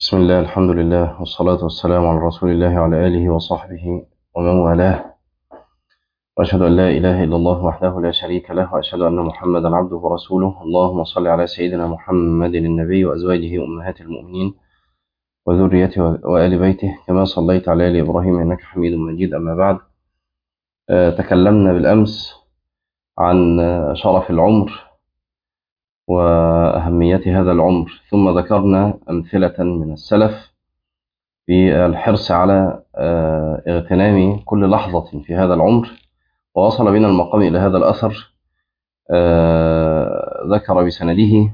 بسم الله الحمد لله والصلاة والسلام على رسول الله وعلى آله وصحبه ومن والاه وأشهد أن لا إله إلا الله وحده لا شريك له وأشهد أن محمدا عبده ورسوله اللهم صل على سيدنا محمد النبي وأزواجه أمهات المؤمنين وذريته وآل بيته كما صليت على آل إبراهيم إنك حميد مجيد أما بعد آه، تكلمنا بالأمس عن آه، شرف العمر وأهمية هذا العمر ثم ذكرنا أمثلة من السلف في الحرص على آه، اغتنام كل لحظة في هذا العمر ووصل بنا المقام إلى هذا الأثر آه، ذكر بسنده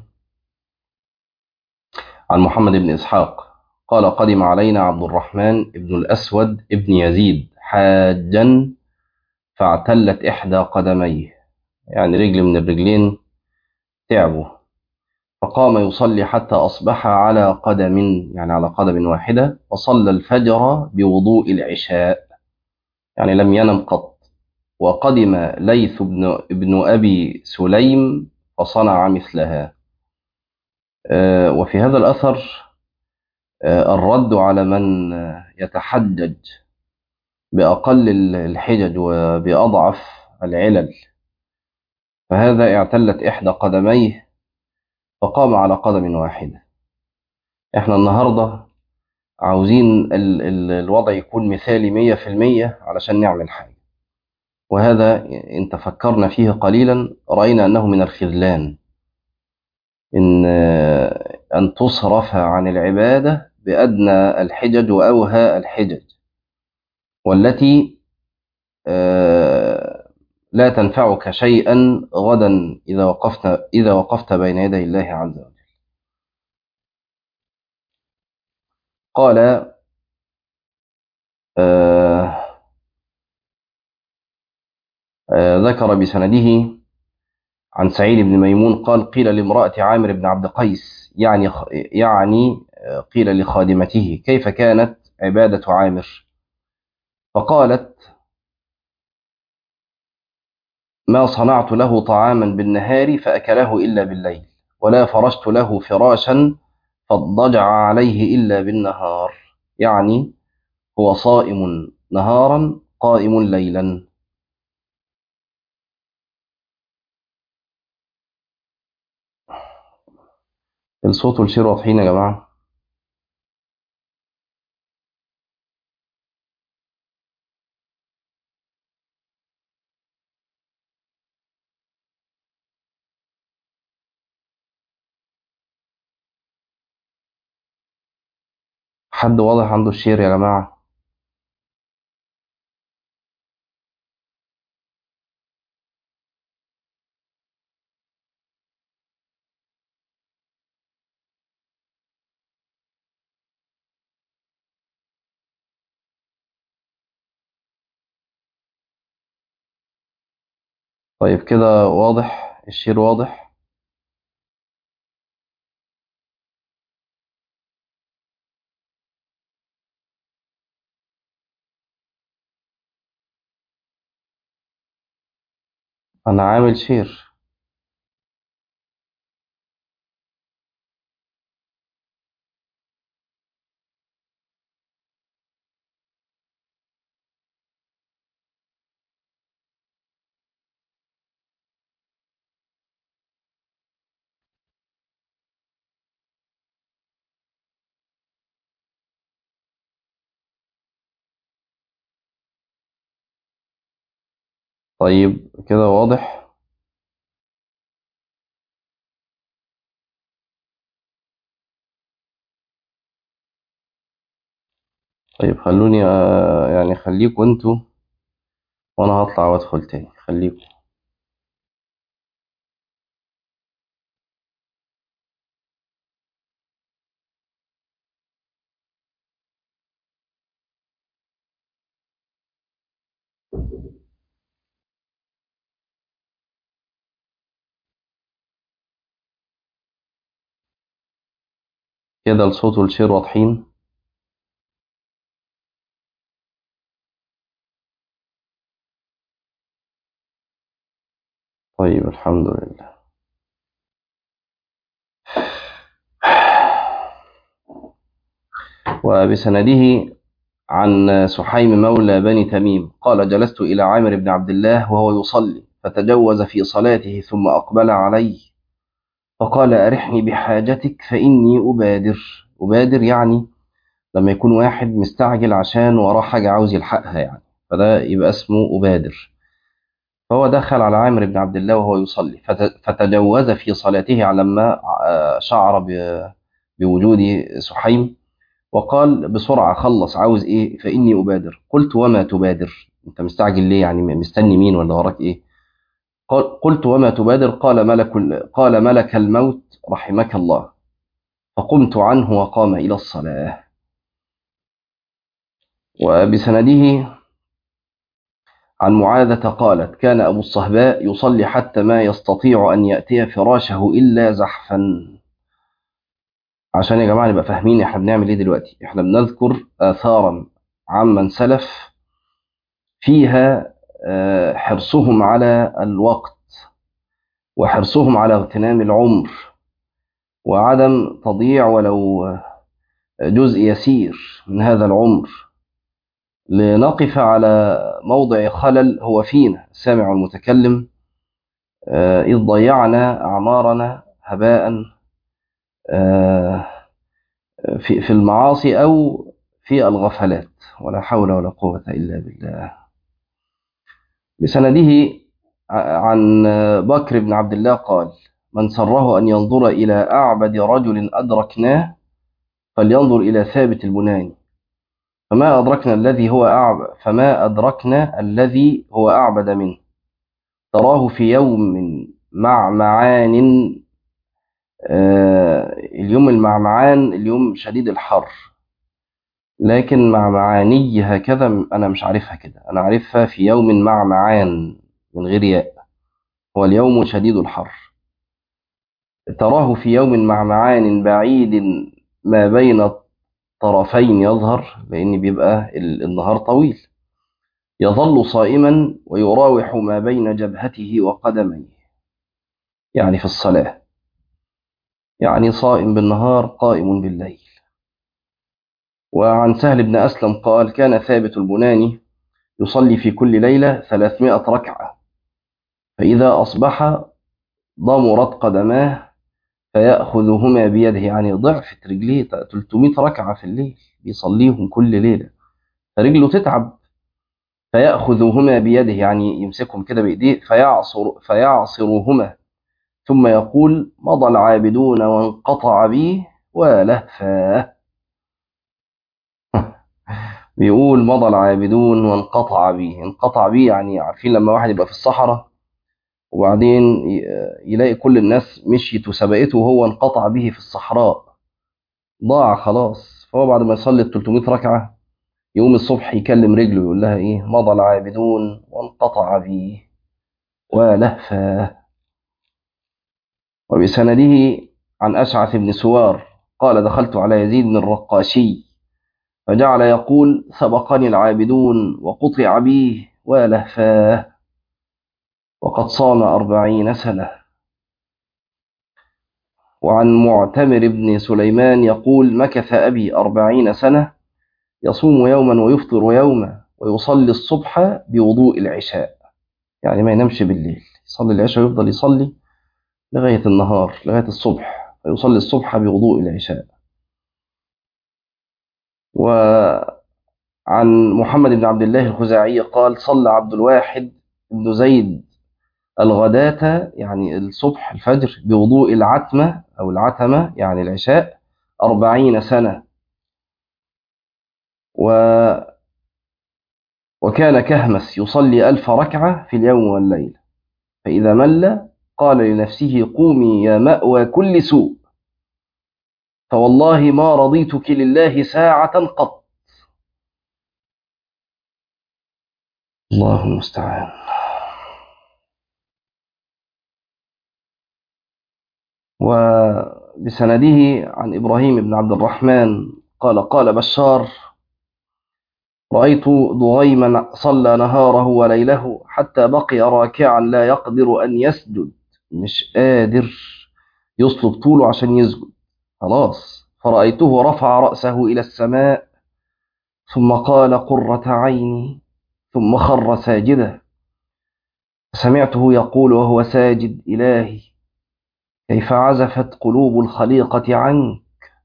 عن محمد بن إسحاق قال قدم علينا عبد الرحمن بن الأسود بن يزيد حاجا فاعتلت إحدى قدميه يعني رجل من الرجلين تعبوا فقام يصلي حتى أصبح على قدم يعني على قدم واحدة وصلى الفجر بوضوء العشاء يعني لم ينم قط وقدم ليث بن, ابن أبي سليم فصنع مثلها آه، وفي هذا الأثر آه، الرد على من يتحجج بأقل الحجج وبأضعف العلل فهذا اعتلت إحدى قدميه فقام على قدم واحدة احنا النهاردة عاوزين ال ال الوضع يكون مثالي مية في المية علشان نعمل حاجة وهذا إن تفكرنا فيه قليلا رأينا أنه من الخذلان إن أن تصرف عن العبادة بأدنى الحجج وأوهى الحجج والتي آه، لا تنفعك شيئا غدا إذا وقفت إذا وقفت بين يدي الله عز وجل. قال آه، آه، ذكر بسنده عن سعيد بن ميمون قال قيل لامرأة عامر بن عبد قيس يعني يعني آه، قيل لخادمته كيف كانت عبادة عامر فقالت ما صنعت له طعاما بالنهار فأكله إلا بالليل ولا فرشت له فراشا فاضطجع عليه إلا بالنهار يعني هو صائم نهارا قائم ليلا الصوت والشير واضحين يا جماعة حد واضح عنده الشير يا جماعة طيب كده واضح الشير واضح أنا عامل شير طيب كده واضح طيب خلوني آه، يعني خليكوا انتوا وانا هطلع وادخل تاني خليكوا كده الصوت والشير واضحين طيب الحمد لله وبسنده عن سحيم مولى بني تميم قال جلست إلى عامر بن عبد الله وهو يصلي فتجوز في صلاته ثم أقبل علي فقال أرحني بحاجتك فإني أبادر أبادر يعني لما يكون واحد مستعجل عشان وراه حاجة عاوز يلحقها يعني فده يبقى اسمه أبادر فهو دخل على عامر بن عبد الله وهو يصلي فتجوز في صلاته لما شعر بوجود سحيم وقال بسرعة خلص عاوز ايه فإني أبادر قلت وما تبادر انت مستعجل ليه يعني مستني مين ولا وراك ايه قال قلت وما تبادر قال ملك قال ملك الموت رحمك الله فقمت عنه وقام إلى الصلاة وبسنده عن معاذة قالت كان أبو الصهباء يصلي حتى ما يستطيع أن يأتي فراشه إلا زحفا عشان يا جماعة نبقى فاهمين احنا بنعمل ايه دلوقتي احنا بنذكر آثارا عمن سلف فيها حرصهم على الوقت وحرصهم على اغتنام العمر وعدم تضييع ولو جزء يسير من هذا العمر لنقف على موضع خلل هو فينا سامع المتكلم إذ ضيعنا أعمارنا هباء في في المعاصي أو في الغفلات ولا حول ولا قوة إلا بالله بسنده عن بكر بن عبد الله قال من سره أن ينظر إلى أعبد رجل أدركناه فلينظر إلى ثابت البناني فما أدركنا الذي هو أعبد فما أدركنا الذي هو أعبد منه تراه في يوم مع معان آه اليوم المعمعان اليوم شديد الحر لكن مع معاني هكذا أنا مش عارفها كده أنا عارفها في يوم مع معان من غير ياء هو اليوم شديد الحر تراه في يوم مع معان بعيد ما بين طرفين يظهر لأن بيبقى النهار طويل يظل صائما ويراوح ما بين جبهته وقدميه يعني في الصلاة يعني صائم بالنهار قائم بالليل وعن سهل بن أسلم قال كان ثابت البناني يصلي في كل ليلة ثلاثمائة ركعة فإذا أصبح ضمرت قدماه فيأخذهما بيده يعني ضعفت رجليه 300 ركعة في الليل بيصليهم كل ليلة فرجله تتعب فيأخذهما بيده يعني يمسكهم كده بإيديه فيعصر فيعصرهما ثم يقول مضى العابدون وانقطع بي ولهفاه بيقول مضى العابدون وانقطع بي انقطع بي يعني عارفين لما واحد يبقى في الصحراء وبعدين يلاقي كل الناس مشيت وسبقته وهو انقطع به في الصحراء ضاع خلاص فهو بعد ما يصلي ال 300 ركعة يقوم الصبح يكلم رجله يقول لها ايه مضى العابدون وانقطع بي ولهفاه وبسنده عن أشعث بن سوار قال دخلت على يزيد بن الرقاشي فجعل يقول سبقني العابدون وقطع بي ولهفاه وقد صام أربعين سنة وعن معتمر بن سليمان يقول مكث أبي أربعين سنة يصوم يوما ويفطر يوما ويصلي الصبح بوضوء العشاء يعني ما ينامش بالليل يصلي العشاء ويفضل يصلي لغاية النهار لغاية الصبح ويصلي الصبح بوضوء العشاء وعن محمد بن عبد الله الخزاعي قال صلى عبد الواحد بن زيد الغداة يعني الصبح الفجر بوضوء العتمة أو العتمة يعني العشاء أربعين سنة و وكان كهمس يصلي ألف ركعة في اليوم والليل فإذا مل قال لنفسه قومي يا مأوى كل سوء فوالله ما رضيتك لله ساعة قط الله المستعان وبسنده عن إبراهيم بن عبد الرحمن قال قال بشار رأيت ضغيما صلى نهاره وليله حتى بقي راكعا لا يقدر أن يسجد مش قادر يصلب طوله عشان يسجد خلاص فرأيته رفع رأسه إلى السماء ثم قال قرة عيني ثم خر ساجدا سمعته يقول وهو ساجد إلهي كيف عزفت قلوب الخليقة عنك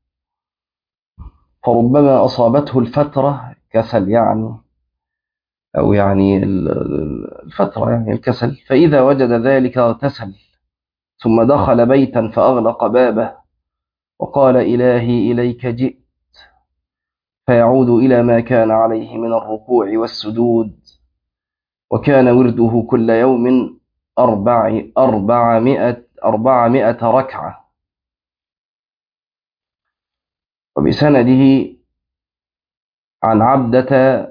فربما أصابته الفترة كسل يعني أو يعني الفترة يعني الكسل فإذا وجد ذلك اغتسل ثم دخل بيتا فأغلق بابه وقال إلهي إليك جئت فيعود إلى ما كان عليه من الركوع والسجود وكان ورده كل يوم أربع أربعمائة أربعمائة ركعة وبسنده عن عبدة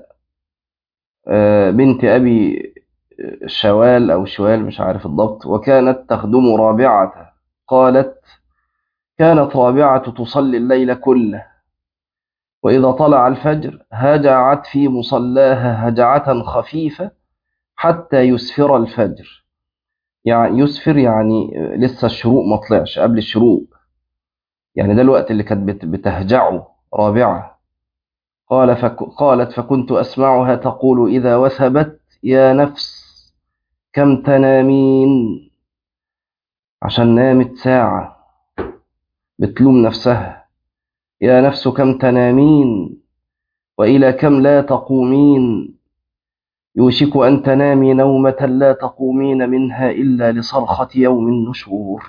بنت أبي شوال أو شوال مش عارف الضبط وكانت تخدم رابعة قالت كانت رابعة تصلي الليل كله وإذا طلع الفجر هجعت في مصلاها هجعة خفيفة حتى يسفر الفجر يعني يسفر يعني لسه الشروق ما طلعش قبل الشروق يعني ده الوقت اللي كانت بتهجعه رابعة قال فك قالت فكنت أسمعها تقول إذا وثبت يا نفس كم تنامين عشان نامت ساعة بتلوم نفسها يا نفس كم تنامين وإلى كم لا تقومين يوشك أن تنامي نومة لا تقومين منها إلا لصرخة يوم النشور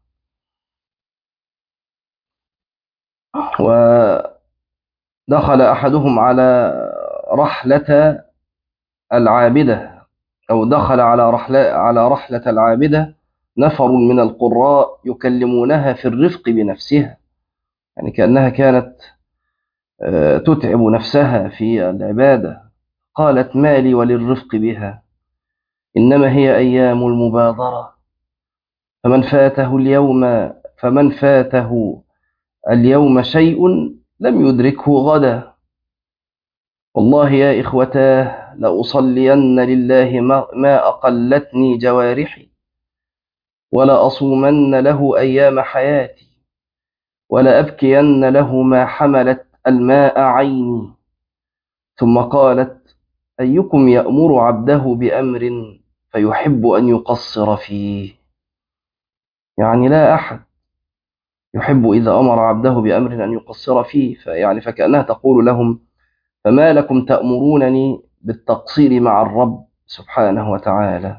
ودخل أحدهم على رحلة العابدة أو دخل على رحلة, على رحلة العابدة نفر من القراء يكلمونها في الرفق بنفسها يعني كأنها كانت تتعب نفسها في العبادة قالت مالي وللرفق بها إنما هي أيام المبادرة فمن فاته اليوم فمن فاته اليوم شيء لم يدركه غدا والله يا إخوتاه لأصلين لله ما أقلتني جوارحي ولا أصومن له أيام حياتي ولا أبكين له ما حملت الماء عيني ثم قالت أيكم يأمر عبده بأمر فيحب أن يقصر فيه يعني لا أحد يحب إذا أمر عبده بأمر أن يقصر فيه فيعني فكأنها تقول لهم فما لكم تأمرونني بالتقصير مع الرب سبحانه وتعالى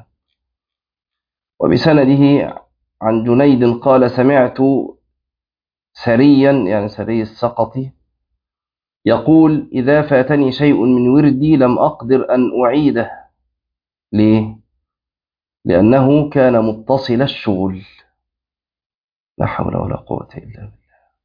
وبسنده عن جنيد قال سمعت سريا يعني سري السقطي يقول إذا فاتني شيء من وردي لم أقدر أن أعيده ليه؟ لأنه كان متصل الشغل لا حول ولا قوة إلا بالله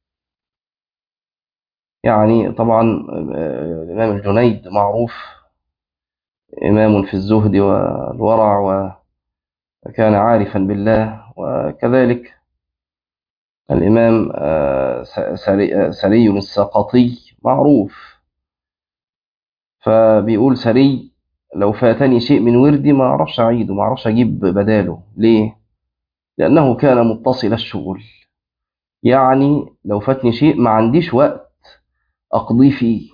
يعني طبعا الإمام الجنيد معروف إمام في الزهد والورع وكان عارفا بالله وكذلك الإمام سري السقطي معروف فبيقول سري لو فاتني شيء من وردي ما أعرفش أعيده ما أعرفش أجيب بداله ليه؟ لأنه كان متصل الشغل يعني لو فاتني شيء ما عنديش وقت أقضي فيه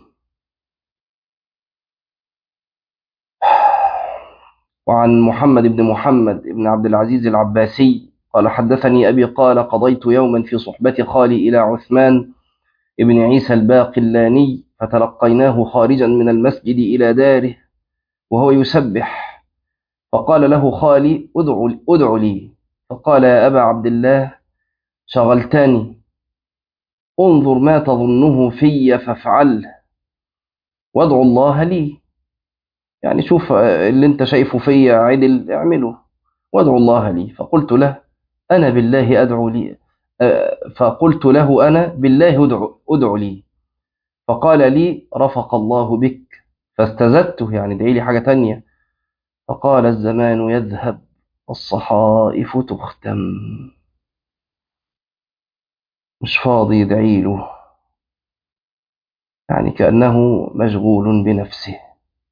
وعن محمد بن محمد بن عبد العزيز العباسي قال حدثني أبي قال قضيت يوما في صحبة خالي إلى عثمان ابن عيسى الباقلاني فتلقيناه خارجا من المسجد إلى داره وهو يسبح فقال له خالي ادعو, ادعو لي فقال يا أبا عبد الله شغلتني انظر ما تظنه في فافعله وادعو الله لي يعني شوف اللي انت شايفه فيا عدل اعمله وادعو الله لي فقلت له أنا بالله أدعو لي فقلت له أنا بالله أدعو, أدعو لي فقال لي رفق الله بك فاستزدته يعني ادعي لي حاجة تانية فقال الزمان يذهب والصحائف تختم مش فاضي يدعي له يعني كأنه مشغول بنفسه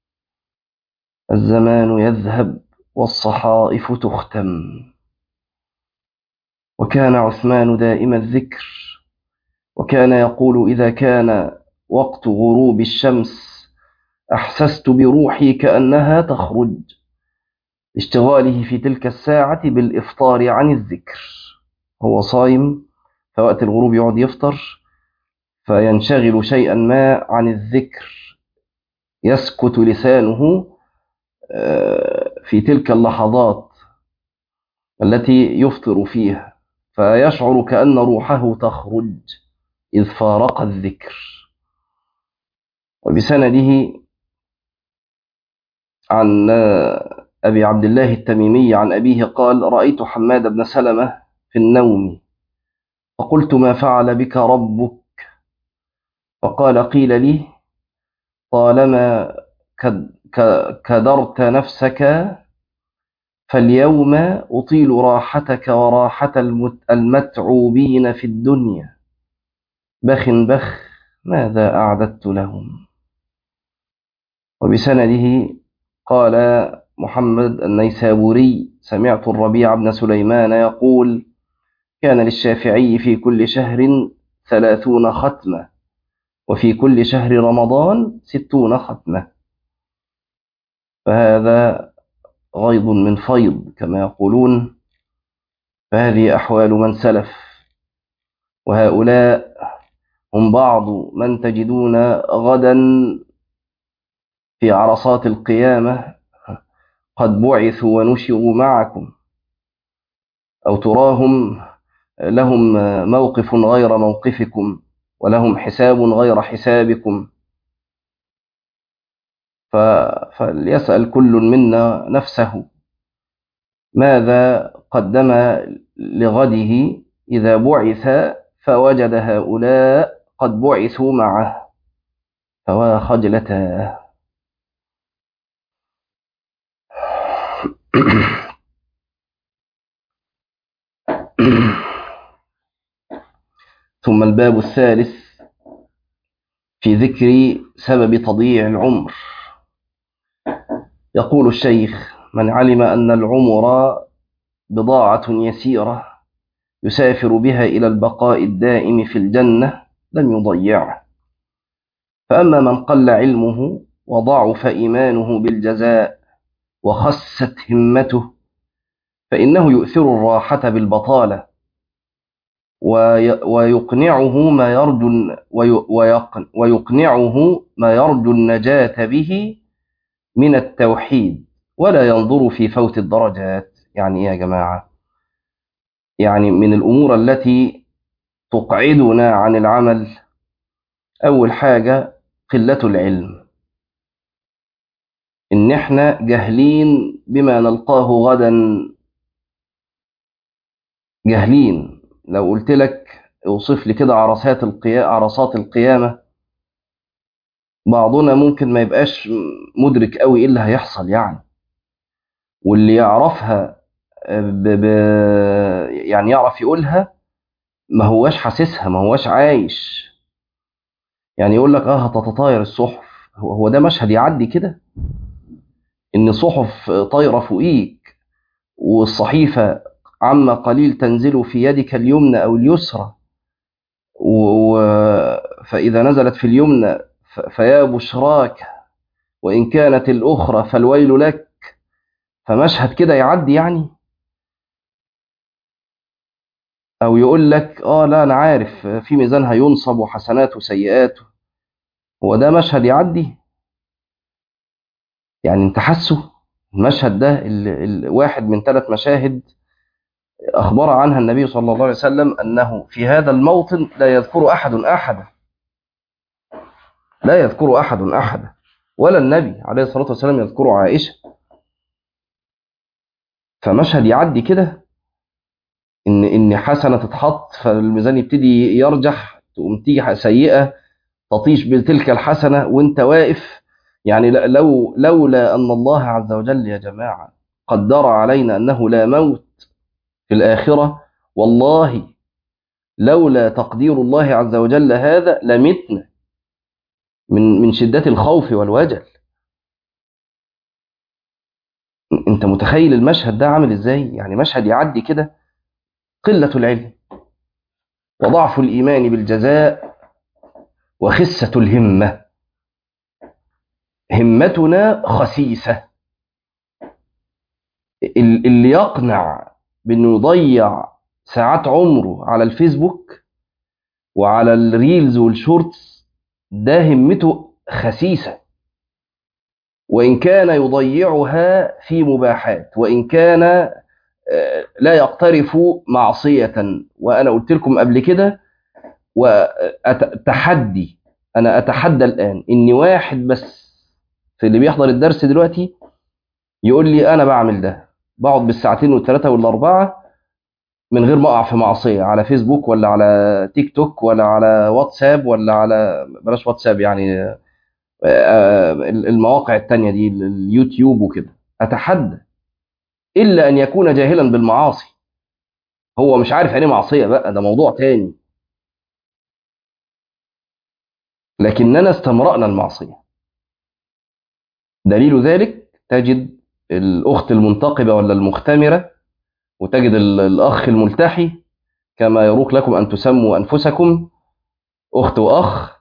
الزمان يذهب والصحائف تختم وكان عثمان دائم الذكر وكان يقول إذا كان وقت غروب الشمس أحسست بروحي كأنها تخرج اشتغاله في تلك الساعة بالإفطار عن الذكر هو صايم فوقت الغروب يقعد يفطر فينشغل شيئا ما عن الذكر يسكت لسانه في تلك اللحظات التي يفطر فيها فيشعر كأن روحه تخرج إذ فارق الذكر وبسنده عن أبي عبد الله التميمي عن أبيه قال رأيت حماد بن سلمة في النوم فقلت ما فعل بك ربك فقال قيل لي طالما كدرت نفسك فاليوم أطيل راحتك وراحة المتعوبين في الدنيا بخ بخ ماذا أعددت لهم وبسنده قال محمد النيسابوري سمعت الربيع بن سليمان يقول كان للشافعي في كل شهر ثلاثون ختمة وفي كل شهر رمضان ستون ختمة فهذا غيض من فيض كما يقولون فهذه أحوال من سلف وهؤلاء هم بعض من تجدون غدا في عرصات القيامة قد بعثوا ونشروا معكم أو تراهم لهم موقف غير موقفكم ولهم حساب غير حسابكم فليسأل كل منا نفسه ماذا قدم لغده إذا بعث فوجد هؤلاء قد بعثوا معه فوا خجلتاه ثم الباب الثالث في ذكر سبب تضييع العمر يقول الشيخ من علم أن العمر بضاعة يسيرة يسافر بها إلى البقاء الدائم في الجنة لم يضيعه فأما من قل علمه وضعف إيمانه بالجزاء وخست همته فإنه يؤثر الراحة بالبطالة ويقنعه ما يرجو ويقنعه ما يرجو النجاة به من التوحيد ولا ينظر في فوت الدرجات يعني إيه يا جماعة يعني من الأمور التي تقعدنا عن العمل أول حاجة قلة العلم إن إحنا جاهلين بما نلقاه غدا جاهلين لو قلت لك اوصف لي كده عرصات القيامة عرصات القيامة بعضنا ممكن ما يبقاش مدرك قوي ايه اللي هيحصل يعني واللي يعرفها ب... ب... يعني يعرف يقولها ما هواش حاسسها ما هواش عايش يعني يقول لك اه هتتطاير الصحف هو هو ده مشهد يعدي كده ان صحف طايره فوقيك والصحيفه عما قليل تنزل في يدك اليمنى او اليسرى و... فاذا نزلت في اليمنى ف... فيا بشراك وان كانت الاخرى فالويل لك فمشهد كده يعدي يعني او يقول لك اه لا انا عارف في ميزان هينصب وحسنات وسيئات هو ده مشهد يعدي يعني انت حاسه المشهد ده الواحد من ثلاث مشاهد أخبر عنها النبي صلى الله عليه وسلم أنه في هذا الموطن لا يذكر أحد أحدا لا يذكر أحد أحدا ولا النبي عليه الصلاة والسلام يذكر عائشة فمشهد يعدي كده إن إن حسنة تتحط فالميزان يبتدي يرجح تقوم تيجي سيئة تطيش بتلك الحسنة وأنت واقف يعني لو لولا أن الله عز وجل يا جماعة قدر علينا أنه لا موت في الآخرة والله لولا تقدير الله عز وجل هذا لمتنا من من شدة الخوف والوجل انت متخيل المشهد ده عامل ازاي يعني مشهد يعدي كده قلة العلم وضعف الإيمان بالجزاء وخسة الهمة همتنا خسيسة ال- اللي يقنع بأنه يضيع ساعات عمره على الفيسبوك وعلى الريلز والشورتس ده همته خسيسة وإن كان يضيعها في مباحات وإن كان آه، لا يقترف معصية وأنا قلت لكم قبل كده وتحدي أنا أتحدى الآن إن واحد بس في اللي بيحضر الدرس دلوقتي يقول لي أنا بعمل ده بقعد بالساعتين والثلاثة والأربعة من غير ما أقع في معصية على فيسبوك ولا على تيك توك ولا على واتساب ولا على بلاش واتساب يعني آه، آه، المواقع التانية دي اليوتيوب وكده أتحدى إلا أن يكون جاهلا بالمعاصي هو مش عارف يعني إيه معصية بقى ده موضوع تاني لكننا استمرأنا المعصية دليل ذلك تجد الأخت المنتقبة ولا المختمرة وتجد ال- الأخ الملتحي كما يروق لكم أن تسموا أنفسكم أخت وأخ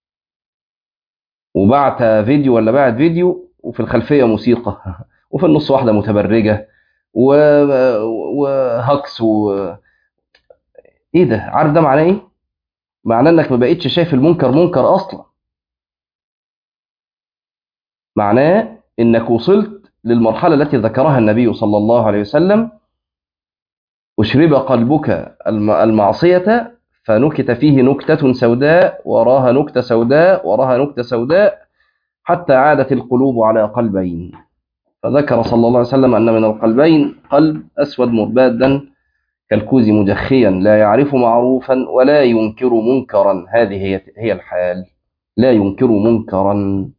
وبعت فيديو ولا بعت فيديو وفي الخلفية موسيقى وفي النص واحدة متبرجة و... وهكس و... ايه ده عارف ده معناه ايه معناه انك ما بقتش شايف المنكر منكر اصلا معناه انك وصلت للمرحلة التي ذكرها النبي صلى الله عليه وسلم أشرب قلبك الم- المعصية فنكت فيه نكتة سوداء وراها نكتة سوداء وراها نكتة سوداء حتى عادت القلوب على قلبين فذكر صلى الله عليه وسلم أن من القلبين قلب أسود مربادا كالكوز مجخيا لا يعرف معروفا ولا ينكر منكرا هذه هي هي الحال لا ينكر منكرا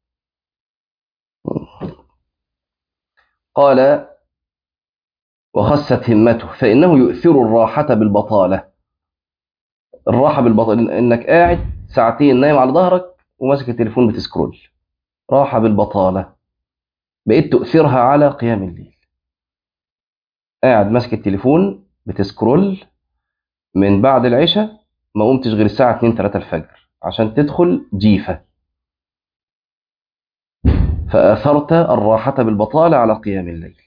قال وخست همته فإنه يؤثر الراحة بالبطالة الراحة بالبطالة إنك قاعد ساعتين نايم على ظهرك وماسك التليفون بتسكرول راحة بالبطالة بقيت تؤثرها على قيام الليل قاعد ماسك التليفون بتسكرول من بعد العشاء ما قمتش غير الساعة 2 3 الفجر عشان تدخل جيفة فآثرت الراحة بالبطالة على قيام الليل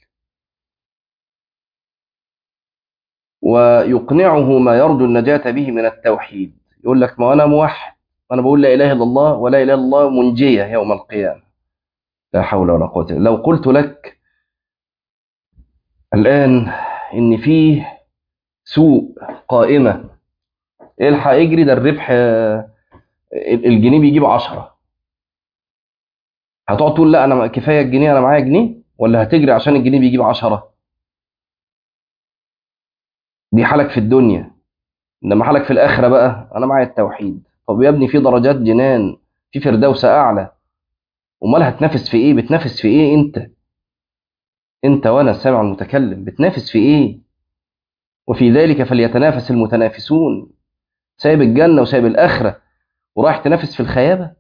ويقنعه ما يرجو النجاة به من التوحيد يقول لك ما أنا موحد أنا بقول لا إله إلا الله ولا إله إلا الله منجية يوم القيامة لا حول ولا قوة إلا لو قلت لك الآن إن فيه سوق قائمة الحق اجري ده الربح آه، الجنيه بيجيب عشرة هتقعد تقول لا أنا كفاية الجنيه أنا معايا جنيه ولا هتجري عشان الجنيه بيجيب عشرة دي حالك في الدنيا انما حالك في الاخره بقى انا معايا التوحيد طب يا ابني في درجات جنان في فردوس اعلى امال هتنافس في ايه بتنافس في ايه انت انت وانا السامع المتكلم بتنافس في ايه وفي ذلك فليتنافس المتنافسون سايب الجنه وسايب الاخره ورايح تنافس في الخيابه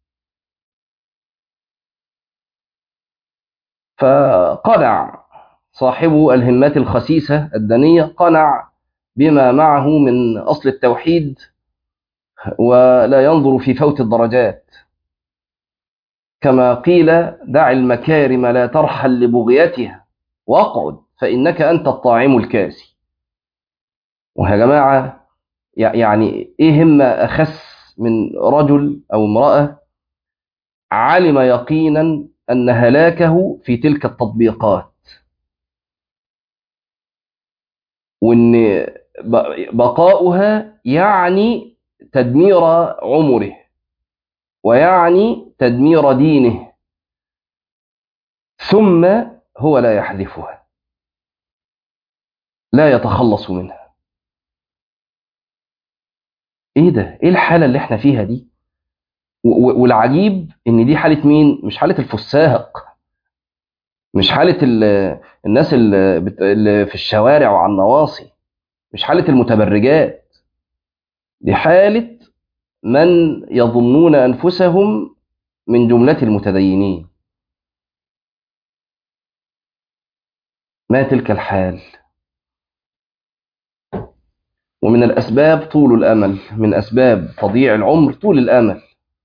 فقنع صاحب الهمات الخسيسه الدنيه قنع بما معه من اصل التوحيد ولا ينظر في فوت الدرجات كما قيل دع المكارم لا ترحل لبغيتها واقعد فإنك أنت الطاعم الكاسي ويا جماعة يع- يعني إيه همة أخس من رجل أو امرأة علم يقينا أن هلاكه في تلك التطبيقات وأن ب- بقاؤها يعني تدمير عمره ويعني تدمير دينه ثم هو لا يحذفها لا يتخلص منها ايه ده ايه الحالة اللي احنا فيها دي و- و- والعجيب ان دي حالة مين مش حالة الفساق مش حالة ال- الناس اللي بت- اللي في الشوارع وعلى النواصي مش حالة المتبرجات دي حالة من يظنون أنفسهم من جملة المتدينين ما تلك الحال ومن الأسباب طول الأمل من أسباب تضييع العمر طول الأمل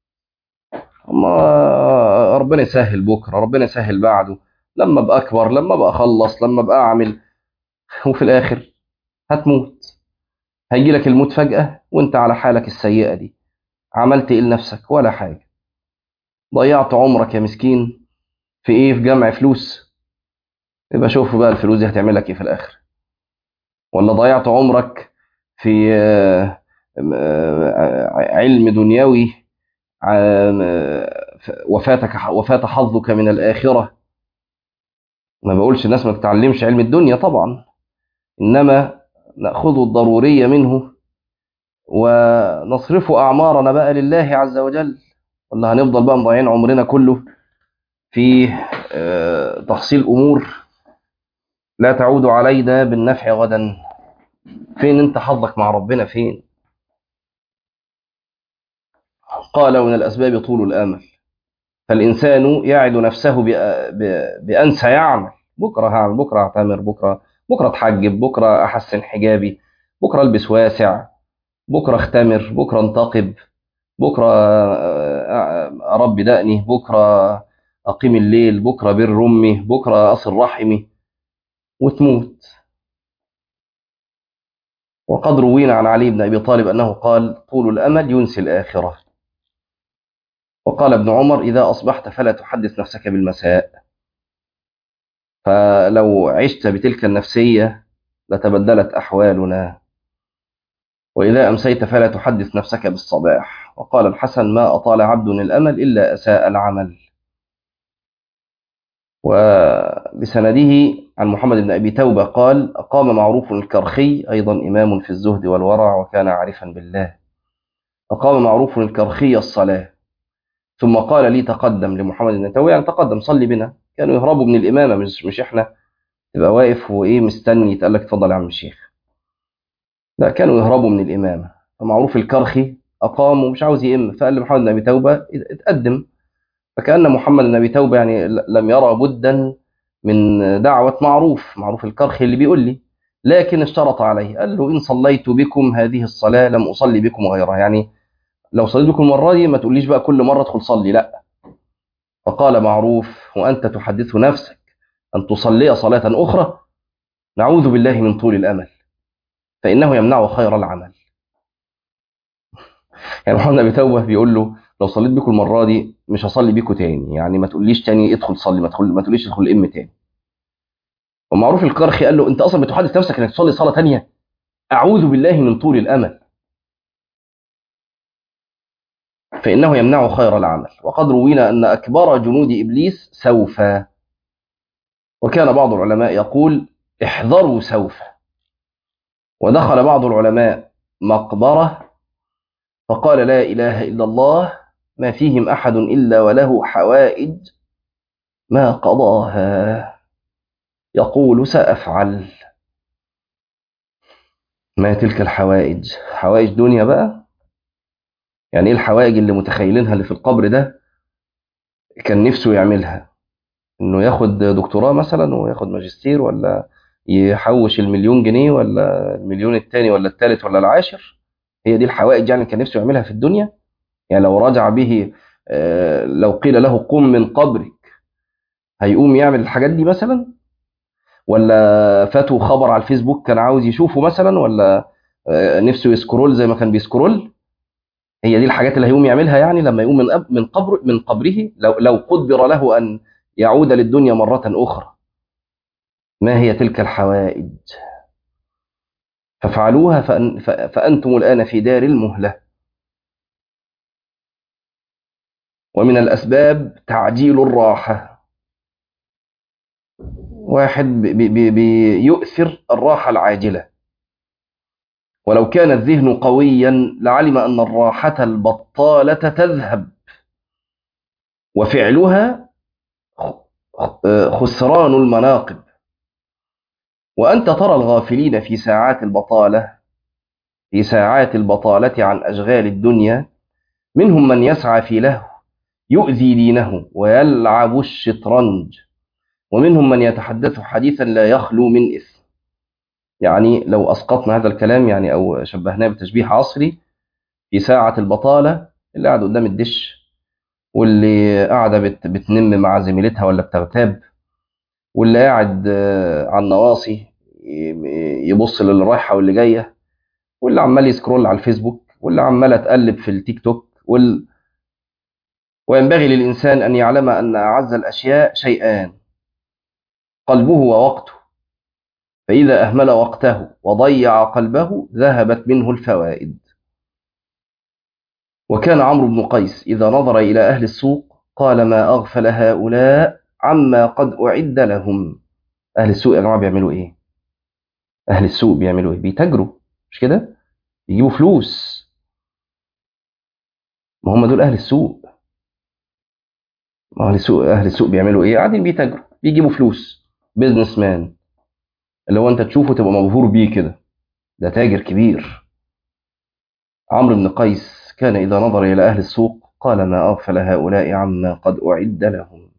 ما ربنا يسهل بكرة ربنا يسهل بعده لما أبقى أكبر لما أبقى أخلص لما أبقى أعمل وفي الآخر هتموت هيجي لك الموت فجأة وانت على حالك السيئة دي عملت ايه لنفسك ولا حاجة ضيعت عمرك يا مسكين في ايه في جمع فلوس يبقى شوف بقى الفلوس دي هتعمل لك ايه في الاخر ولا ضيعت عمرك في علم دنيوي وفاتك وفات حظك من الآخرة ما بقولش الناس ما تتعلمش علم الدنيا طبعا إنما نأخذ الضرورية منه ونصرف أعمارنا بقى لله عز وجل ولا هنفضل بقى مضيعين عمرنا كله في تحصيل أمور لا تعود علينا بالنفع غدا فين انت حظك مع ربنا فين قال ومن الأسباب طول الآمل فالإنسان يعد نفسه بأن سيعمل بكرة هعمل بكرة أعتمر بكرة بكرة أتحجب بكرة أحسن حجابي بكرة ألبس واسع بكرة أختمر بكرة أنتقب بكرة أربي دقني بكرة أقيم الليل بكرة بر أمي بكرة أصل رحمي وتموت وقد روينا عن علي بن أبي طالب أنه قال طول الأمل ينسي الآخرة وقال ابن عمر إذا أصبحت فلا تحدث نفسك بالمساء فلو عشت بتلك النفسية لتبدلت أحوالنا وإذا أمسيت فلا تحدث نفسك بالصباح وقال الحسن ما أطال عبد الأمل إلا أساء العمل وبسنده عن محمد بن أبي توبة قال أقام معروف الكرخي أيضا إمام في الزهد والورع وكان عارفا بالله أقام معروف الكرخي الصلاة ثم قال لي تقدم لمحمد بن توبة يعني تقدم صلي بنا كانوا يهربوا من الإمامة مش, مش إحنا تبقى واقف وإيه مستني يتقال لك اتفضل يا عم الشيخ لا كانوا يهربوا من الإمامة فمعروف الكرخي أقام ومش عاوز يئم فقال لمحمد بن أبي توبة اتقدم فكأن محمد بن أبي توبة يعني لم يرى بدا من دعوة معروف معروف الكرخي اللي بيقول لي لكن اشترط عليه قال له إن صليت بكم هذه الصلاة لم أصلي بكم غيرها يعني لو صليت بكم المرة دي ما تقوليش بقى كل مرة ادخل صلي لا فقال معروف وأنت تحدث نفسك أن تصلي صلاة أخرى نعوذ بالله من طول الأمل فإنه يمنع خير العمل يعني محمد أبي توبة بيقول له لو صليت بكم المرة دي مش هصلي بيكم تاني يعني ما تقوليش تاني ادخل صلي ما, تدخل ما تقوليش ادخل ام تاني ومعروف القرخي قال له انت اصلا بتحدث نفسك انك تصلي صلاة تانية اعوذ بالله من طول الامل فانه يمنع خير العمل وقد روينا ان اكبر جنود ابليس سوف وكان بعض العلماء يقول احذروا سوف ودخل بعض العلماء مقبرة فقال لا إله إلا الله ما فيهم أحد إلا وله حوائج ما قضاها يقول سأفعل ما تلك الحوائج حوائج دنيا بقى يعني ايه الحوائج اللي متخيلينها اللي في القبر ده كان نفسه يعملها انه ياخد دكتوراه مثلا وياخد ماجستير ولا يحوش المليون جنيه ولا المليون الثاني ولا الثالث ولا العاشر هي دي الحوائج يعني كان نفسه يعملها في الدنيا يعني لو رجع به لو قيل له قم من قبرك هيقوم يعمل الحاجات دي مثلا ولا فاته خبر على الفيسبوك كان عاوز يشوفه مثلا ولا نفسه يسكرول زي ما كان بيسكرول هي دي الحاجات اللي هيقوم يعملها يعني لما يقوم من من قبر من قبره لو لو قدر له ان يعود للدنيا مرة أخرى ما هي تلك الحوائج فافعلوها فأن فأنتم الآن في دار المهلة ومن الأسباب تعجيل الراحة واحد بي بي بيؤثر الراحة العاجلة ولو كان الذهن قويا لعلم أن الراحة البطالة تذهب وفعلها خسران المناقب وأنت ترى الغافلين في ساعات البطالة في ساعات البطالة عن أشغال الدنيا منهم من يسعى في لهو يؤذي دينه ويلعب الشطرنج ومنهم من يتحدث حديثا لا يخلو من إثم يعني لو أسقطنا هذا الكلام يعني أو شبهناه بتشبيه عصري في ساعة البطالة اللي قاعد قدام الدش واللي قاعدة بت بتنم مع زميلتها ولا بتغتاب واللي قاعد آه، على النواصي ي- يبص للي رايحة واللي جاية واللي عمال يسكرول على الفيسبوك واللي عمالة تقلب في التيك توك وال... وينبغي للإنسان أن يعلم أن أعز الأشياء شيئان قلبه ووقته فإذا أهمل وقته وضيع قلبه ذهبت منه الفوائد وكان عمرو بن قيس إذا نظر إلى أهل السوق قال ما أغفل هؤلاء عما قد أعد لهم أهل السوق يا جماعة بيعملوا إيه؟ أهل السوق بيعملوا إيه؟ بيتاجروا مش كده؟ يجيبوا فلوس ما هم دول أهل السوق ما أهل السوق أهل السوق بيعملوا إيه؟ قاعدين بيتاجروا بيجيبوا فلوس بيزنس مان اللي هو أنت تشوفه تبقى مبهور بيه كده ده تاجر كبير عمرو بن قيس كان إذا نظر إلى أهل السوق قال ما أغفل هؤلاء عما قد أعد لهم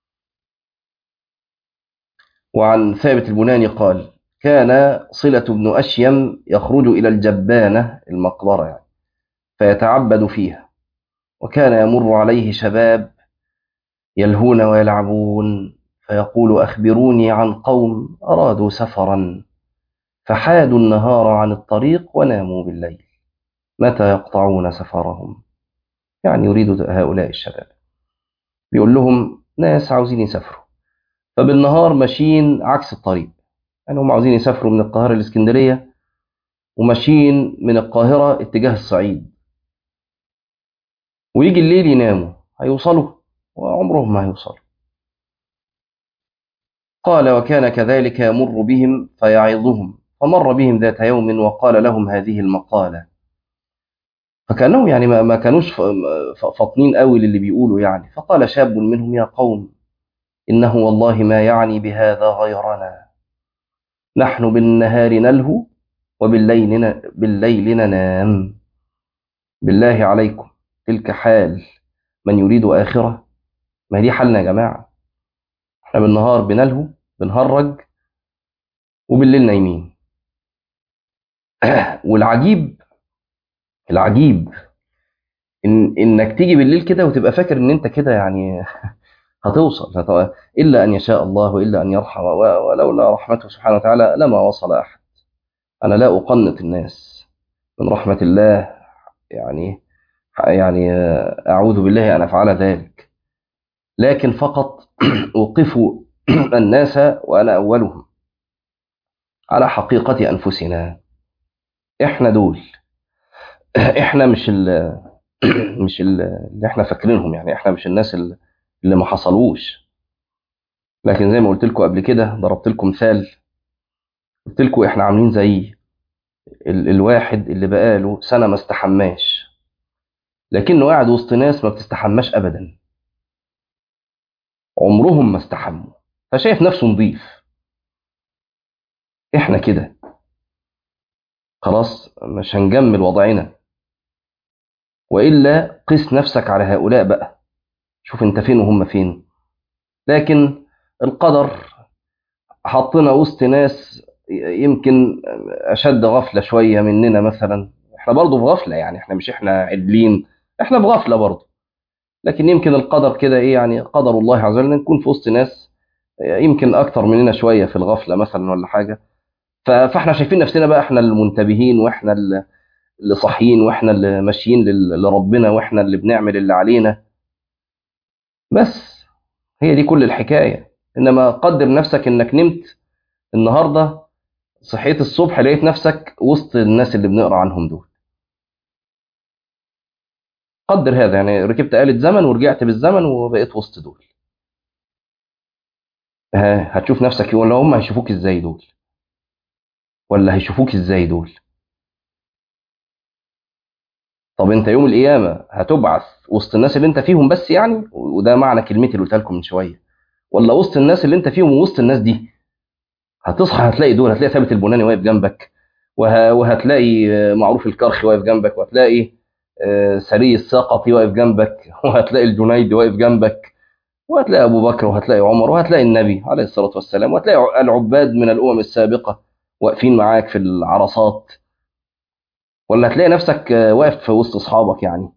وعن ثابت البناني قال كان صلة بن أشيم يخرج إلى الجبانة المقبرة يعني فيتعبد فيها وكان يمر عليه شباب يلهون ويلعبون فيقول أخبروني عن قوم أرادوا سفرا فحادوا النهار عن الطريق وناموا بالليل متى يقطعون سفرهم يعني يريد هؤلاء الشباب بيقول لهم ناس عاوزين يسافروا فبالنهار ماشيين عكس الطريق يعني هم عاوزين يسافروا من القاهرة لإسكندرية وماشيين من القاهرة اتجاه الصعيد ويجي الليل يناموا هيوصلوا وعمرهم ما هيوصلوا قال وكان كذلك يمر بهم فيعظهم فمر بهم ذات يوم وقال لهم هذه المقالة فكأنهم يعني ما ما كانوش ف- ف- فاطنين قوي للي بيقولوا يعني فقال شاب منهم يا قوم إنه والله ما يعني بهذا غيرنا نحن بالنهار نلهو وبالليل ن- بالليل ننام بالله عليكم تلك حال من يريد آخرة ما دي حالنا يا جماعة احنا بالنهار بنلهو بنهرج وبالليل نايمين والعجيب العجيب إن إنك تيجي بالليل كده وتبقى فاكر إن أنت كده يعني هتوصل هت- إلا أن يشاء الله وإلا أن يرحم و- ولولا رحمته سبحانه وتعالى لما وصل أحد أنا لا أقنط الناس من رحمة الله يعني يعني أعوذ بالله أن أفعل ذلك لكن فقط أوقف الناس وأنا أولهم على حقيقة أنفسنا إحنا دول إحنا مش ال مش ال- اللي إحنا فاكرينهم يعني إحنا مش الناس اللي اللي ما حصلوش لكن زي ما قلت لكم قبل كده ضربت لكم مثال قلت لكم إحنا عاملين زي ال الواحد اللي بقاله سنة ما استحماش لكنه قاعد وسط ناس ما بتستحماش أبدا عمرهم ما استحموا فشايف نفسه نظيف إحنا كده خلاص مش هنجمل وضعنا وإلا قس نفسك على هؤلاء بقى شوف انت فين وهم فين لكن القدر حطنا وسط ناس يمكن أشد غفلة شوية مننا مثلا احنا برضه في غفلة يعني احنا مش احنا عدلين احنا في غفلة برضه لكن يمكن القدر كده ايه يعني قدر الله عز وجل نكون في وسط ناس يمكن أكتر مننا شوية في الغفلة مثلا ولا حاجة ف- فاحنا شايفين نفسنا بقى احنا المنتبهين واحنا اللي اللي صاحيين واحنا اللي ماشيين لل- لربنا واحنا اللي بنعمل اللي علينا بس هي دي كل الحكاية انما قدر نفسك انك نمت النهاردة صحيت الصبح لقيت نفسك وسط الناس اللي بنقرا عنهم دول قدر هذا يعني ركبت آلة زمن ورجعت بالزمن وبقيت وسط دول ها هتشوف نفسك ولا هم هيشوفوك ازاي دول ولا هيشوفوك ازاي دول طب انت يوم القيامة هتبعث وسط الناس اللي انت فيهم بس يعني وده معنى كلمتي اللي قلتها لكم من شوية ولا وسط الناس اللي انت فيهم ووسط الناس دي هتصحى هتلاقي دول هتلاقي ثابت البناني واقف جنبك وه... وهتلاقي آه، معروف الكرخي واقف جنبك وهتلاقي آه، سري الساقطي واقف جنبك وهتلاقي الجنيدي واقف جنبك وهتلاقي ابو بكر وهتلاقي عمر وهتلاقي النبي عليه الصلاه والسلام وهتلاقي العباد من الامم السابقه واقفين معاك في العرصات ولا هتلاقي نفسك واقف في وسط اصحابك يعني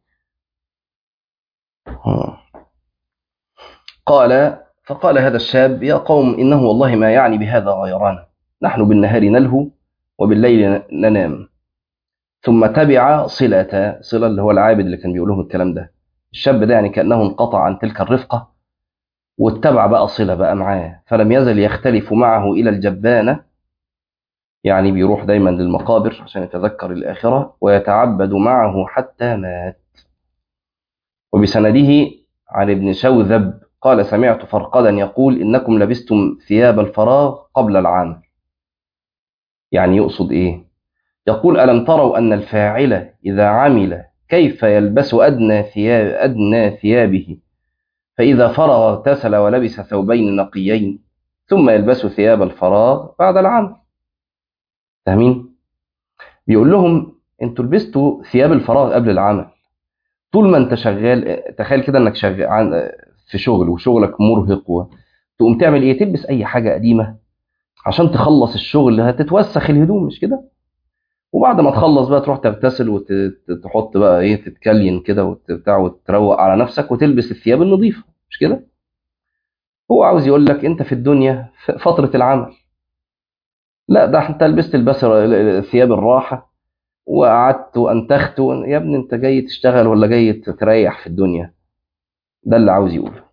قال فقال هذا الشاب يا قوم انه والله ما يعني بهذا غيران نحن بالنهار نلهو وبالليل ننام ثم تبع صلة صلة اللي هو العابد اللي كان بيقول لهم الكلام ده الشاب ده يعني كأنه انقطع عن تلك الرفقة واتبع بقى صلة بقى معاه فلم يزل يختلف معه إلى الجبانة يعني بيروح دايما للمقابر عشان يتذكر الآخرة ويتعبد معه حتى مات وبسنده عن ابن شوذب قال سمعت فرقدا يقول إنكم لبستم ثياب الفراغ قبل العام يعني يقصد إيه يقول ألم تروا أن الفاعل إذا عمل كيف يلبس أدنى ثياب أدنى ثيابه فإذا فرغ اغتسل ولبس ثوبين نقيين ثم يلبس ثياب الفراغ بعد العمل فاهمين؟ بيقول لهم انتوا لبستوا ثياب الفراغ قبل العمل طول ما انت شغال تخيل كده انك شغال في شغل وشغلك مرهق و... تقوم تعمل ايه تلبس اي حاجه قديمه عشان تخلص الشغل هتتوسخ الهدوم مش كده وبعد ما تخلص بقى تروح تغتسل وتحط بقى ايه تتكلين كده وبتاع وتروق على نفسك وتلبس الثياب النظيفه مش كده هو عاوز يقول لك انت في الدنيا في فتره العمل لا ده انت لبست البس ثياب الراحه وقعدت وانتخت يا ابني انت جاي تشتغل ولا جاي تريح في الدنيا ده اللي عاوز يقوله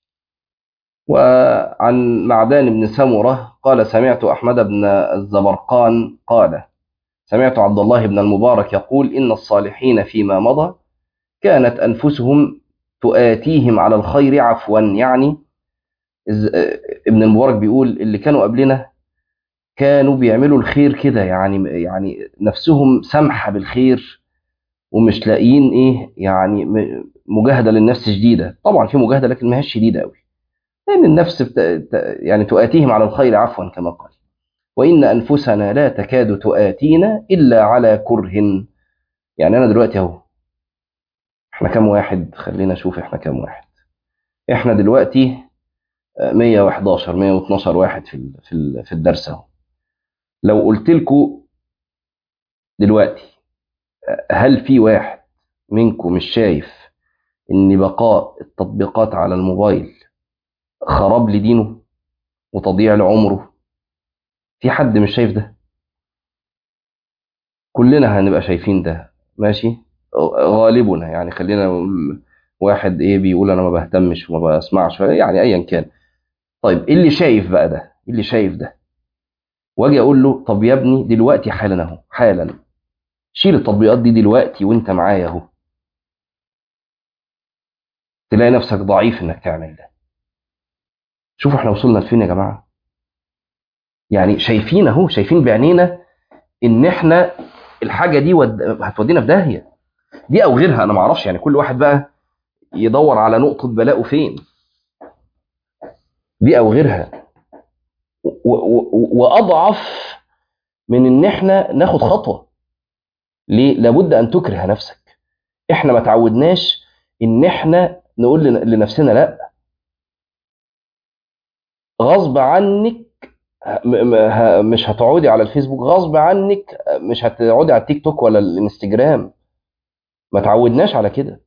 وعن معدان بن سمرة قال سمعت أحمد بن الزبرقان قال سمعت عبد الله بن المبارك يقول إن الصالحين فيما مضى كانت أنفسهم تؤاتيهم على الخير عفوا يعني ابن المبارك بيقول اللي كانوا قبلنا كانوا بيعملوا الخير كده يعني يعني نفسهم سمحة بالخير ومش لاقيين ايه يعني مجاهدة للنفس شديدة طبعا في مجاهدة لكن ما هيش شديدة قوي لأن النفس بت... يعني تؤاتيهم على الخير عفوا كما قال وإن أنفسنا لا تكاد تؤاتينا إلا على كره يعني أنا دلوقتي أهو إحنا كام واحد خلينا نشوف إحنا كام واحد إحنا دلوقتي 111 112 واحد في في في الدرس أهو لو قلت لكم دلوقتي هل في واحد منكم مش شايف ان بقاء التطبيقات على الموبايل خراب لدينه وتضييع لعمره في حد مش شايف ده كلنا هنبقى شايفين ده ماشي غالبنا يعني خلينا نقول واحد ايه بيقول انا ما بهتمش وما بسمعش يعني ايا كان طيب ايه اللي شايف بقى ده ايه اللي شايف ده واجي اقول له طب يا ابني دلوقتي حالا اهو حالا شيل التطبيقات دي دلوقتي وانت معايا اهو تلاقي نفسك ضعيف انك تعمل ده شوفوا احنا وصلنا لفين يا جماعه يعني شايفين اهو شايفين بعينينا ان احنا الحاجه دي ود... هتودينا في داهيه دي او غيرها انا ما اعرفش يعني كل واحد بقى يدور على نقطه بلاءه فين دي او غيرها و... و... واضعف من ان احنا ناخد خطوه ليه لابد ان تكره نفسك احنا ما تعودناش ان احنا نقول لنفسنا لا غصب عنك مش هتقعدي على الفيسبوك غصب عنك مش هتقعدي على التيك توك ولا الانستجرام ما تعودناش على كده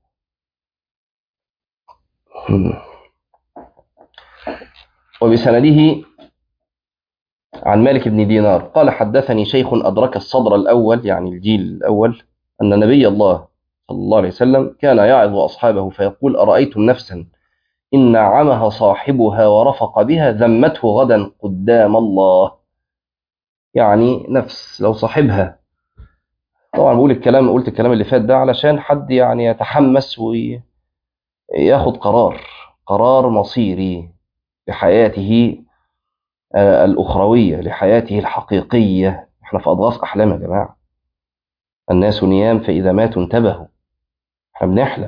وبسنده عن مالك بن دينار قال حدثني شيخ أدرك الصدر الأول يعني الجيل الأول أن نبي الله صلى الله عليه وسلم كان يعظ أصحابه فيقول أرأيتم نفسا إن نعمها صاحبها ورفق بها ذمته غدا قدام الله يعني نفس لو صاحبها طبعا بقول الكلام قلت الكلام اللي فات ده علشان حد يعني يتحمس وياخد قرار قرار مصيري لحياته الأخروية لحياته الحقيقية احنا في أضغاث أحلام يا جماعة الناس نيام فإذا ماتوا انتبهوا احنا بنحلم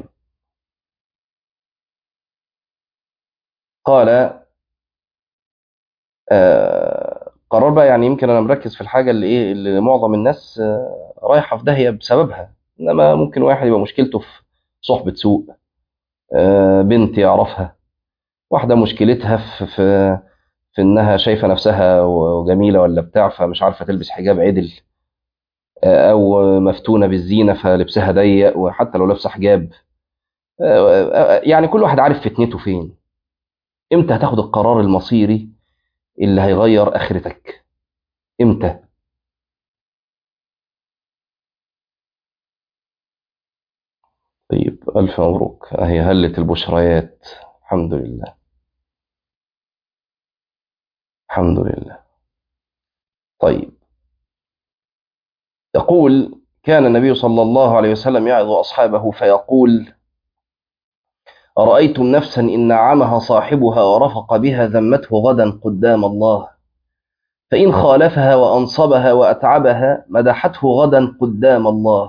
قال آه قرار بقى يعني يمكن انا مركز في الحاجه اللي ايه اللي معظم الناس آه رايحه في داهيه بسببها انما ممكن واحد يبقى مشكلته في صحبه سوء آه بنت يعرفها واحده مشكلتها في في في إنها شايفة نفسها وجميلة ولا بتاع فمش عارفة تلبس حجاب عدل آه، أو مفتونة بالزينة فلبسها ضيق وحتى لو لابسة حجاب آه، آه، يعني كل واحد عارف فتنته فين امتى هتاخد القرار المصيري اللي هيغير اخرتك امتى طيب الف مبروك اهي هلت البشريات الحمد لله الحمد لله طيب يقول كان النبي صلى الله عليه وسلم يعظ اصحابه فيقول ارايتم نفسا ان نعمها صاحبها ورفق بها ذمته غدا قدام الله فإن خالفها وأنصبها وأتعبها مدحته غدا قدام الله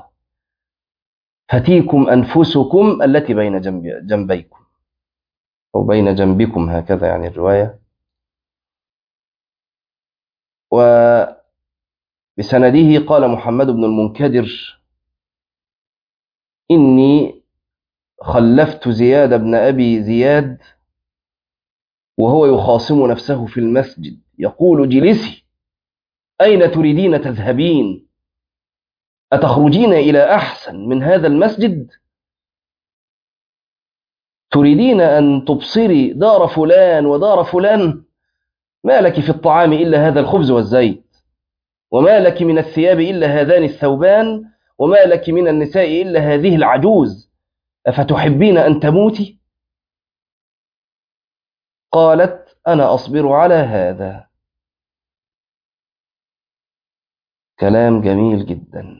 فتيكم أنفسكم التي بين جنب جنبيكم أو بين جنبكم هكذا يعني الرواية وبسنده قال محمد بن المنكدر إني خلفت زياد بن أبي زياد وهو يخاصم نفسه في المسجد يقول جلسي أين تريدين تذهبين أتخرجين إلى أحسن من هذا المسجد تريدين أن تبصري دار فلان ودار فلان ما لك في الطعام إلا هذا الخبز والزيت وما لك من الثياب إلا هذان الثوبان وما لك من النساء إلا هذه العجوز أفتحبين أن تموتي قالت أنا أصبر على هذا كلام جميل جدا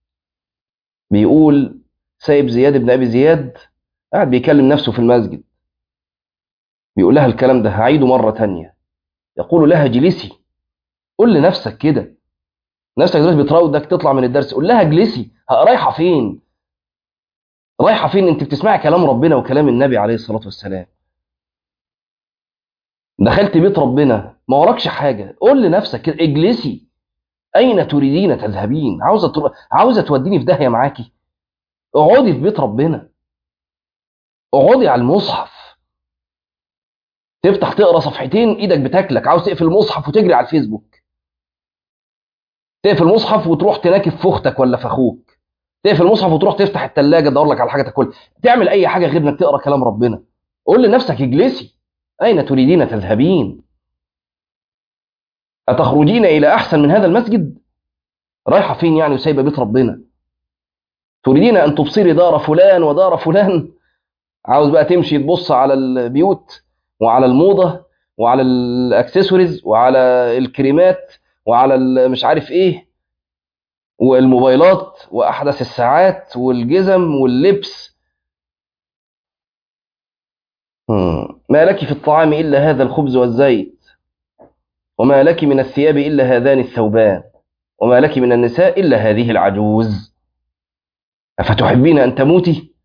بيقول سايب زياد بن أبي زياد قاعد بيكلم نفسه في المسجد بيقول لها الكلام ده هعيده مرة تانية يقول لها جلسي قول لنفسك كده نفسك دلوقتي بتراودك تطلع من الدرس قول لها اجلسي رايحة فين رايحة فين انت بتسمعي كلام ربنا وكلام النبي عليه الصلاة والسلام دخلت بيت ربنا ما وراكش حاجة قول لنفسك كده اجلسي أين تريدين تذهبين عاوزة تر... عاوزة توديني في داهية معاكي اقعدي في بيت ربنا اقعدي على المصحف تفتح تقرا صفحتين ايدك بتاكلك عاوز تقفل المصحف وتجري على الفيسبوك تقفل المصحف وتروح تناكب في اختك ولا في اخوك تقفل المصحف وتروح تفتح الثلاجه تدور لك على حاجه تاكلها تعمل اي حاجه غير انك تقرا كلام ربنا قول لنفسك اجلسي اين تريدين تذهبين أتخرجين إلى أحسن من هذا المسجد رايحة فين يعني وسايبة بيت ربنا تريدين أن تبصري دار فلان ودار فلان عاوز بقى تمشي تبص على البيوت وعلى الموضة وعلى الأكسسوارز وعلى الكريمات وعلى مش عارف إيه والموبايلات وأحدث الساعات والجزم واللبس ما لك في الطعام إلا هذا الخبز والزيت وما لك من الثياب إلا هذان الثوبان وما لك من النساء إلا هذه العجوز أفتحبين أن تموتي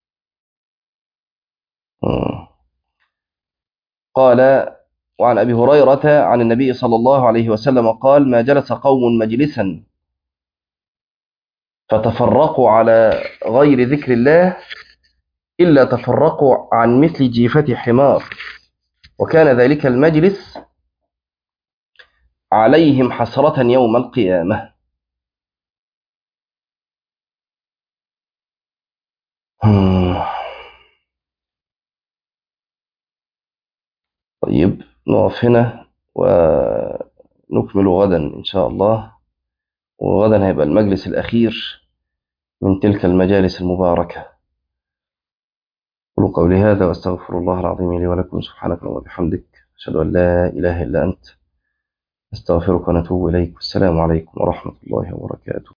قال وعن أبي هريرة عن النبي صلى الله عليه وسلم قال ما جلس قوم مجلسا فتفرقوا على غير ذكر الله إلا تفرقوا عن مثل جيفة حمار وكان ذلك المجلس عليهم حسرة يوم القيامة طيب نقف هنا ونكمل غدا إن شاء الله وغدا هيبقى المجلس الأخير من تلك المجالس المباركة قولوا قولي هذا وأستغفر الله العظيم لي ولكم سبحانك اللهم وبحمدك أشهد أن لا إله إلا أنت نستغفرك ونتوب إليك والسلام عليكم ورحمة الله وبركاته